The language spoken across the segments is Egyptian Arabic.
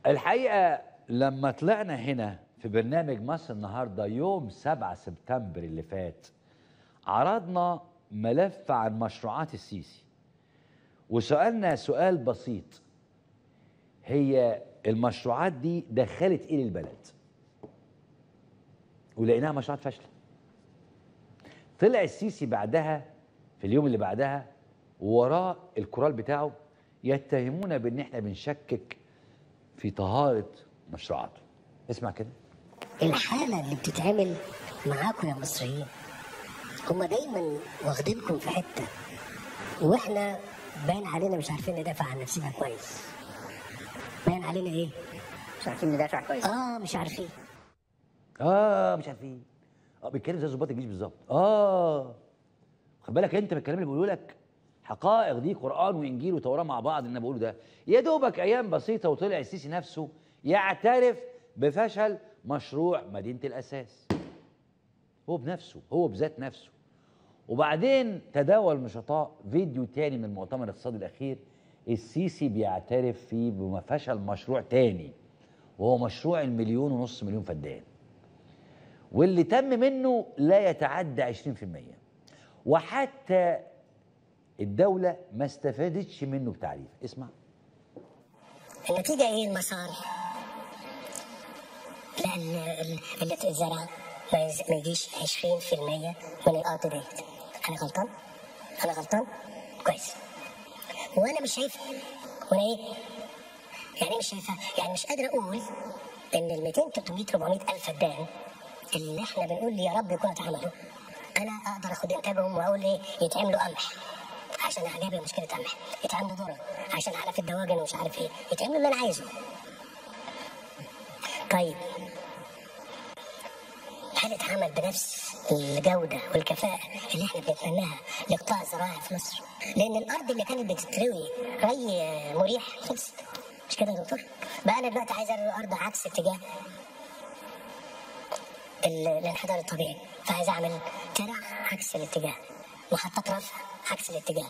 الحقيقه لما طلعنا هنا في برنامج مصر النهارده يوم 7 سبتمبر اللي فات عرضنا ملف عن مشروعات السيسي وسألنا سؤال بسيط هي المشروعات دي دخلت ايه للبلد ولقيناها مشروعات فاشله طلع السيسي بعدها في اليوم اللي بعدها وراه الكورال بتاعه يتهمونا بان احنا بنشكك في طهاره مشروعاته اسمع كده الحالة اللي بتتعمل معاكم يا مصريين هما دايما واخدينكم في حتة واحنا باين علينا مش عارفين ندافع عن نفسنا كويس باين علينا ايه؟ مش عارفين ندافع كويس اه مش عارفين اه مش عارفين اه بيتكلم زي ضباط الجيش بالظبط اه خد بالك انت من الكلام اللي بقوله لك حقائق دي قران وانجيل وتوراه مع بعض اللي انا بقوله ده يا دوبك ايام بسيطه وطلع السيسي نفسه يعترف بفشل مشروع مدينه الاساس هو بنفسه هو بذات نفسه وبعدين تداول نشطاء فيديو تاني من المؤتمر الاقتصادي الاخير السيسي بيعترف فيه بفشل مشروع تاني وهو مشروع المليون ونص مليون فدان واللي تم منه لا يتعدى 20% وحتى الدولة ما استفادتش منه بتعريف اسمع النتيجة ايه المسار؟ لا ال- ال- اللي اتزرع ما يز- ما يجيش 20% من الارض ديت انا غلطان؟ انا غلطان؟ كويس وانا مش شايف وانا ايه؟ يعني إيه مش شايفها يعني مش قادر اقول ان ال 200 300 400 الف فدان اللي احنا بنقول يا رب يكونوا اتعملوا انا اقدر اخد انتاجهم واقول ايه يتعملوا قمح عشان اجابه مشكله قمح يتعملوا ذره عشان اعرف الدواجن ومش عارف ايه يتعملوا اللي انا عايزه طيب هل اتعمل بنفس الجودة والكفاءة اللي احنا بنتمناها لقطاع الزراعي في مصر؟ لأن الأرض اللي كانت بتتروي ري مريح خلصت مش كده يا دكتور؟ بقى أنا دلوقتي عايز أروي أرض عكس اتجاه ال- الانحدار الطبيعي فعايز أعمل ترع عكس الاتجاه محطات رفع عكس الاتجاه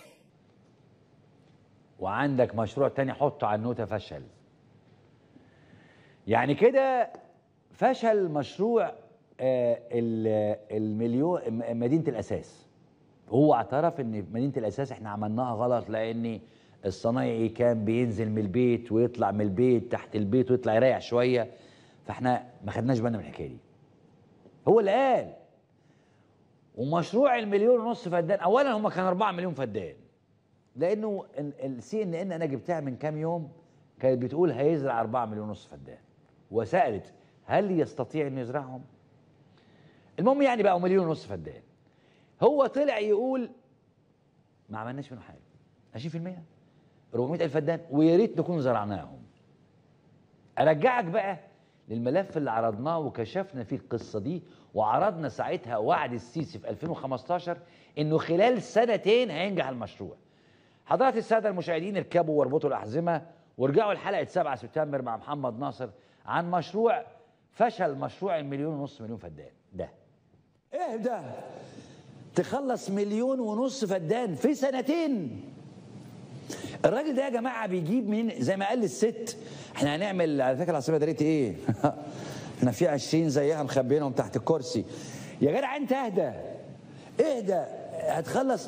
وعندك مشروع تاني حطه على النوتة فشل يعني كده فشل مشروع آه، ال- المليون م- مدينة الأساس هو اعترف ان مدينة الأساس احنا عملناها غلط لأن الصنايعي كان بينزل من البيت ويطلع من البيت تحت البيت ويطلع يريح شوية فاحنا ما خدناش بالنا من الحكاية دي هو اللي قال ومشروع المليون ونص فدان اولا هم كانوا 4 مليون فدان لانه السي ان ان انا جبتها من كام يوم كانت بتقول هيزرع 4 مليون ونص فدان وسالت هل يستطيع انه يزرعهم؟ المهم يعني بقوا مليون ونص فدان هو طلع يقول ما عملناش منه حاجه 20% 400 الف فدان ويا ريت نكون زرعناهم ارجعك بقى للملف اللي عرضناه وكشفنا فيه القصه دي وعرضنا ساعتها وعد السيسي في 2015 انه خلال سنتين هينجح المشروع. حضرات الساده المشاهدين اركبوا واربطوا الاحزمه وارجعوا لحلقه 7 سبتمبر مع محمد ناصر عن مشروع فشل مشروع المليون ونص مليون فدان ده. ايه ده؟ تخلص مليون ونص فدان في سنتين الراجل ده يا جماعه بيجيب من زي ما قال الست احنا هنعمل على فكره العاصمه داريه ايه؟ احنا في 20 زيها مخبيينهم تحت الكرسي يا جدع انت اهدى اهدى هتخلص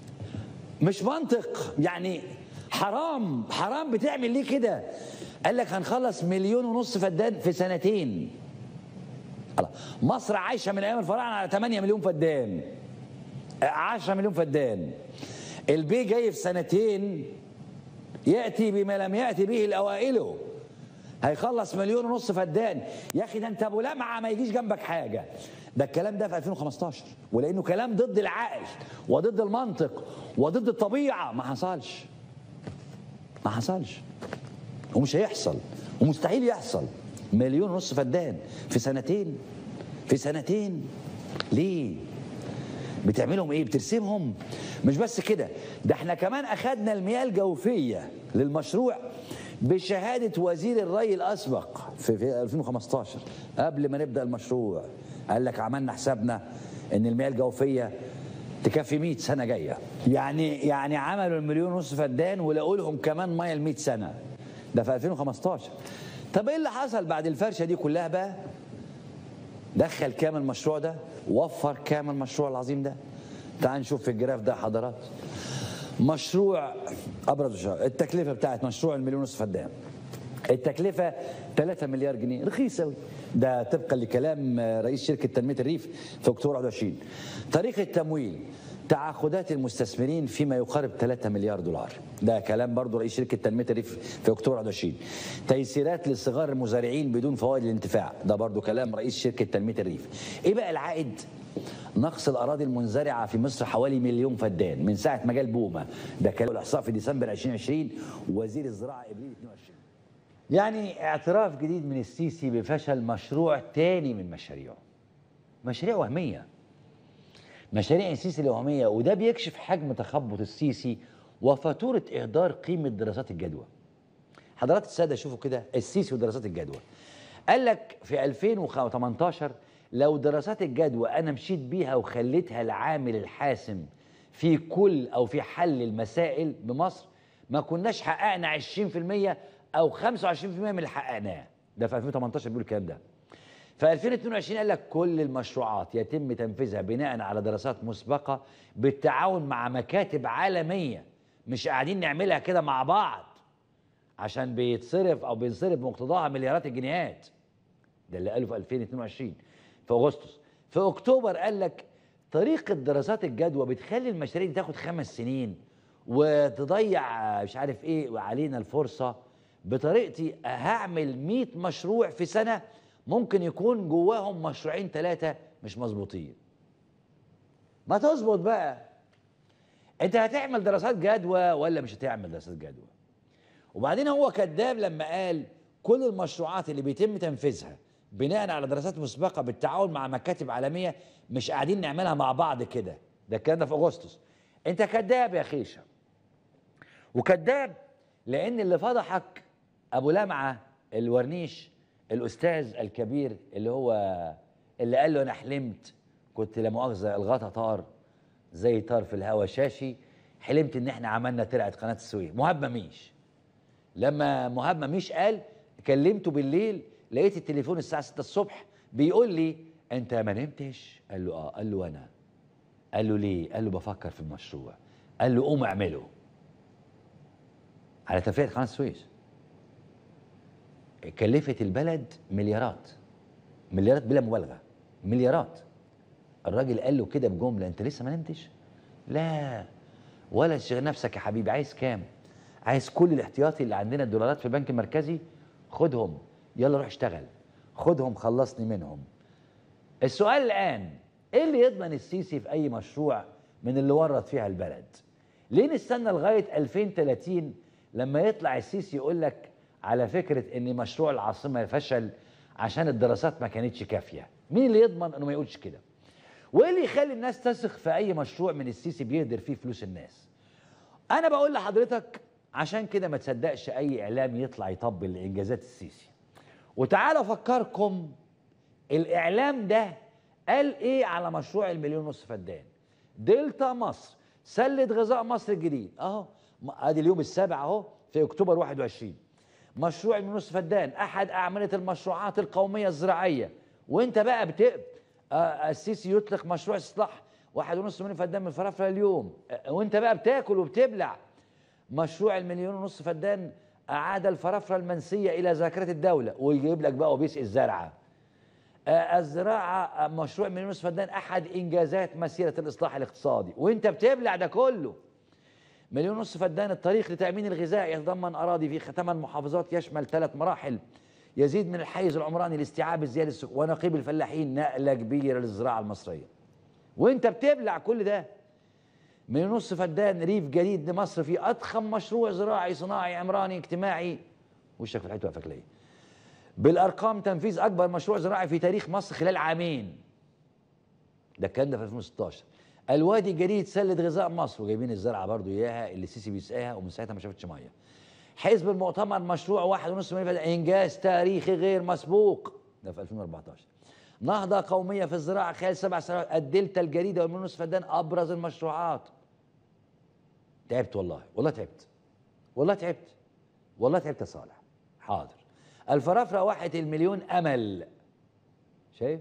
مش منطق يعني حرام حرام بتعمل ليه كده؟ قال لك هنخلص مليون ونص فدان في سنتين الله. مصر عايشه من ايام الفراعنه على 8 مليون فدان 10 مليون فدان البي جاي في سنتين ياتي بما لم ياتي به الاوائل هيخلص مليون ونص فدان يا اخي ده انت ابو لمعه ما يجيش جنبك حاجه ده الكلام ده في 2015 ولانه كلام ضد العقل وضد المنطق وضد الطبيعه ما حصلش ما حصلش ومش هيحصل ومستحيل يحصل مليون ونص فدان في سنتين في سنتين ليه بتعملهم ايه بترسمهم مش بس كده ده احنا كمان اخدنا المياه الجوفيه للمشروع بشهاده وزير الري الاسبق في, في 2015 قبل ما نبدا المشروع قال لك عملنا حسابنا ان المياه الجوفيه تكفي 100 سنه جايه يعني يعني عملوا المليون ونص فدان ولقوا لهم كمان ميه ل 100 سنه ده في 2015 طب ايه اللي حصل بعد الفرشه دي كلها بقى دخل كام المشروع ده وفر كام المشروع العظيم ده تعال نشوف في الجراف ده حضرات مشروع ابرز الشهر التكلفه بتاعت مشروع المليون ونصف فدان التكلفه 3 مليار جنيه رخيص قوي ده طبقا لكلام رئيس شركه تنميه الريف في اكتوبر 21 طريقه التمويل تعهدات المستثمرين فيما يقارب 3 مليار دولار ده كلام برضو رئيس شركه تنميه الريف في اكتوبر 21 تيسيرات لصغار المزارعين بدون فوائد الانتفاع ده برضو كلام رئيس شركه تنميه الريف ايه بقى العائد نقص الاراضي المنزرعه في مصر حوالي مليون فدان من ساعه ما جه البومه ده كلام الاحصاء في ديسمبر 2020 وزير الزراعه ابريل 22 يعني اعتراف جديد من السيسي بفشل مشروع تاني من مشاريعه مشاريع وهميه مشاريع السيسي الوهميه وده بيكشف حجم تخبط السيسي وفاتوره اهدار قيمه دراسات الجدوى حضرات الساده شوفوا كده السيسي ودراسات الجدوى قال لك في 2018 لو دراسات الجدوى انا مشيت بيها وخليتها العامل الحاسم في كل او في حل المسائل بمصر ما كناش حققنا 20% او 25% من اللي حققناه ده في 2018 بيقول الكلام ده في 2022 قال لك كل المشروعات يتم تنفيذها بناء على دراسات مسبقه بالتعاون مع مكاتب عالميه مش قاعدين نعملها كده مع بعض عشان بيتصرف او بينصرف مقتضاها مليارات الجنيهات ده اللي قاله في 2022 في اغسطس في اكتوبر قال لك طريقه دراسات الجدوى بتخلي المشاريع دي تاخد خمس سنين وتضيع مش عارف ايه وعلينا الفرصه بطريقتي هعمل 100 مشروع في سنه ممكن يكون جواهم مشروعين ثلاثه مش مظبوطين ما تظبط بقى انت هتعمل دراسات جدوى ولا مش هتعمل دراسات جدوى وبعدين هو كذاب لما قال كل المشروعات اللي بيتم تنفيذها بناء على دراسات مسبقه بالتعاون مع مكاتب عالميه مش قاعدين نعملها مع بعض كده ده الكلام ده في اغسطس انت كذاب يا خيشه وكذاب لان اللي فضحك ابو لمعه الورنيش الاستاذ الكبير اللي هو اللي قال له انا حلمت كنت لا مؤاخذه الغطا طار زي طار في الهوا شاشي حلمت ان احنا عملنا ترعه قناه السويس مهاب مميش لما مهاب مميش قال كلمته بالليل لقيت التليفون الساعه 6 الصبح بيقول لي انت ما نمتش قال له اه قال له انا قال له ليه قال له بفكر في المشروع قال له قوم اعمله على تفريغ قناه السويس كلفت البلد مليارات مليارات بلا مبالغه مليارات الراجل قال له كده بجمله انت لسه ما نمتش لا ولا تشغل نفسك يا حبيبي عايز كام عايز كل الاحتياطي اللي عندنا الدولارات في البنك المركزي خدهم يلا روح اشتغل خدهم خلصني منهم السؤال الان ايه اللي يضمن السيسي في اي مشروع من اللي ورط فيها البلد ليه نستنى لغايه 2030 لما يطلع السيسي يقول لك على فكره ان مشروع العاصمه فشل عشان الدراسات ما كانتش كافيه مين اللي يضمن انه ما يقولش كده وايه اللي يخلي الناس تثق في اي مشروع من السيسي بيهدر فيه فلوس الناس انا بقول لحضرتك عشان كده ما تصدقش اي اعلام يطلع يطبل لانجازات السيسي وتعالى افكركم الاعلام ده قال ايه على مشروع المليون ونص فدان دلتا مصر سله غذاء مصر الجديد اهو ادي اليوم السابع اهو في اكتوبر 21 مشروع المليون ونص فدان احد اعمده المشروعات القوميه الزراعيه وانت بقى بت آه السيسي يطلق مشروع اصلاح واحد ونص مليون فدان من الفرافره اليوم آه وانت بقى بتاكل وبتبلع مشروع المليون ونص فدان اعاد الفرافره المنسيه الى ذاكره الدوله ويجيب لك بقى وبيسقي الزرعه آه الزراعه مشروع مليون ونص فدان احد انجازات مسيره الاصلاح الاقتصادي وانت بتبلع ده كله مليون ونص فدان الطريق لتامين الغذاء يتضمن اراضي في ثمان محافظات يشمل ثلاث مراحل يزيد من الحيز العمراني لاستيعاب الزياده السكانيه ونقيب الفلاحين نقله كبيره للزراعه المصريه وانت بتبلع كل ده مليون ونص فدان ريف جديد لمصر في اضخم مشروع زراعي صناعي عمراني اجتماعي وشك في الحته واقفه ليه بالارقام تنفيذ اكبر مشروع زراعي في تاريخ مصر خلال عامين ده الكلام ده في 2016 الوادي الجديد سله غذاء مصر وجايبين الزرعه برضو اياها اللي السيسي بيسقاها ومن ساعتها ما شافتش ميه حزب المؤتمر مشروع واحد ونص مليون فدان انجاز تاريخي غير مسبوق ده في 2014 نهضة قومية في الزراعة خلال سبع سنوات الدلتا الجديدة والمليون ونص فدان أبرز المشروعات تعبت والله والله تعبت والله تعبت والله تعبت يا صالح حاضر الفرافره واحد المليون امل شايف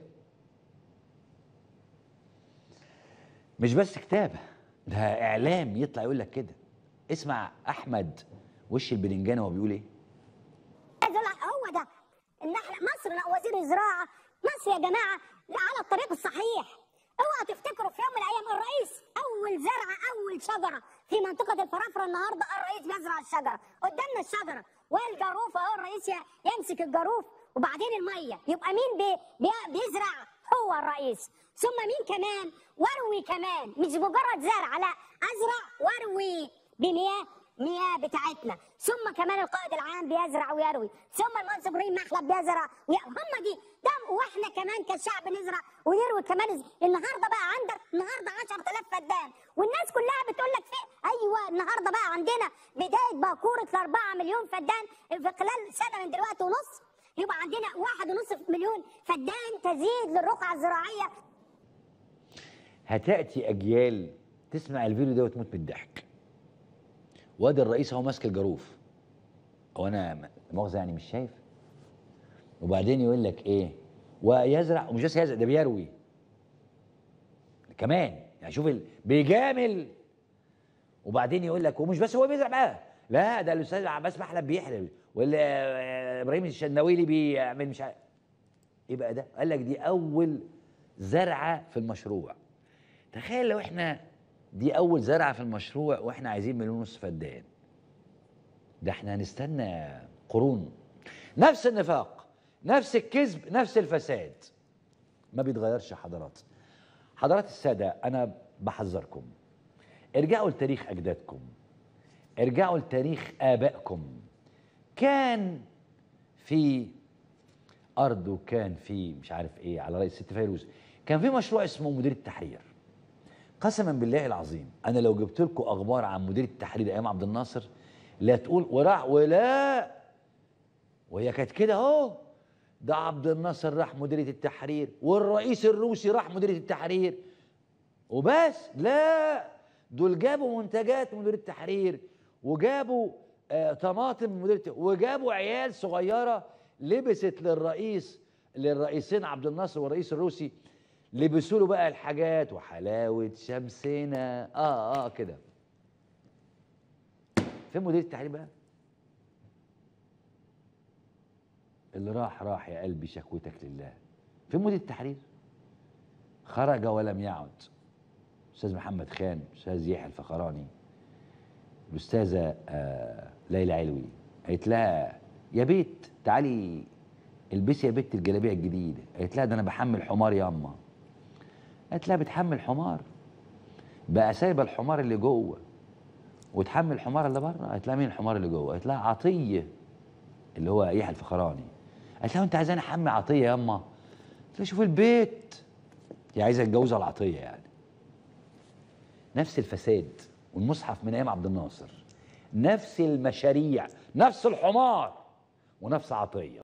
مش بس كتابه ده اعلام يطلع يقول لك كده اسمع احمد وش البرنجانه وهو بيقول ايه عايز اقول لك هو ده ان احنا مصر لا وزير الزراعه مصر يا جماعه على الطريق الصحيح اوعى تفتكروا في يوم من الايام الرئيس اول زرعه اول شجره في منطقه الفرافره النهارده الرئيس بيزرع الشجره قدامنا الشجره والجاروف اهو الرئيس ي- يمسك الجاروف وبعدين الميه يبقى مين بي بي بيزرع هو الرئيس ثم مين كمان واروي كمان مش مجرد زرع لا ازرع واروي بمياه مياه بتاعتنا ثم كمان القائد العام بيزرع ويروي ثم المهندس ابراهيم مخلب بيزرع وي... هم دي ده واحنا كمان كشعب نزرع ونروي كمان النهارده بقى عندك النهارده 10000 فدان والناس كلها بتقول لك في ايوه النهارده بقى عندنا بدايه باكوره ال 4 مليون فدان في خلال سنه من دلوقتي ونص يبقى عندنا واحد ونص مليون فدان تزيد للرقعه الزراعيه هتاتي اجيال تسمع الفيديو ده وتموت من الضحك وادي الرئيس اهو ماسك الجاروف هو انا م- مؤاخذه يعني مش شايف وبعدين يقول لك ايه ويزرع ومش بس يزرع ده بيروي كمان يعني شوف ال... بيجامل وبعدين يقول لك ومش بس هو بيزرع بقى لا ده الاستاذ عباس محلب بيحلب واللي آه، ابراهيم الشناويلي بيعمل مش عارف ايه بقى ده قال لك دي اول زرعه في المشروع تخيل لو احنا دي اول زرعه في المشروع واحنا عايزين مليون ونص فدان ده احنا هنستنى قرون نفس النفاق نفس الكذب نفس الفساد ما بيتغيرش حضرات حضرات الساده انا بحذركم ارجعوا لتاريخ اجدادكم ارجعوا لتاريخ ابائكم كان في ارض وكان في مش عارف ايه على راي الست فيروز كان في مشروع اسمه مدير التحرير قسما بالله العظيم انا لو جبت لكم اخبار عن مدير التحرير ايام عبد الناصر لا تقول وراح ولا وهي كانت كده اهو ده عبد الناصر راح مديريه التحرير والرئيس الروسي راح مديريه التحرير وبس لا دول جابوا منتجات من مديريه التحرير وجابوا آه طماطم من مديريه وجابوا عيال صغيره لبست للرئيس للرئيسين عبد الناصر والرئيس الروسي لبسوا له بقى الحاجات وحلاوه شمسنا اه اه كده فين مدير التحرير بقى اللي راح راح يا قلبي شكوتك لله فين مدير التحرير خرج ولم يعد استاذ محمد خان استاذ يحيى الفخراني الاستاذه آه ليلى علوي قالت لها يا بيت تعالي البسي يا بنت الجلابيه الجديده قالت لها ده انا بحمل حمار ياما قالت لها بتحمل حمار بقى سايبه الحمار اللي جوه وتحمل الحمار اللي بره قالت لها مين الحمار اللي جوه قالت لها عطيه اللي هو يحيى الفخراني قالت لها انت عايزاني احمي عطيه ياما قالت لها شوف البيت هي عايزه تتجوزها العطيه يعني نفس الفساد والمصحف من ايام عبد الناصر نفس المشاريع نفس الحمار ونفس عطيه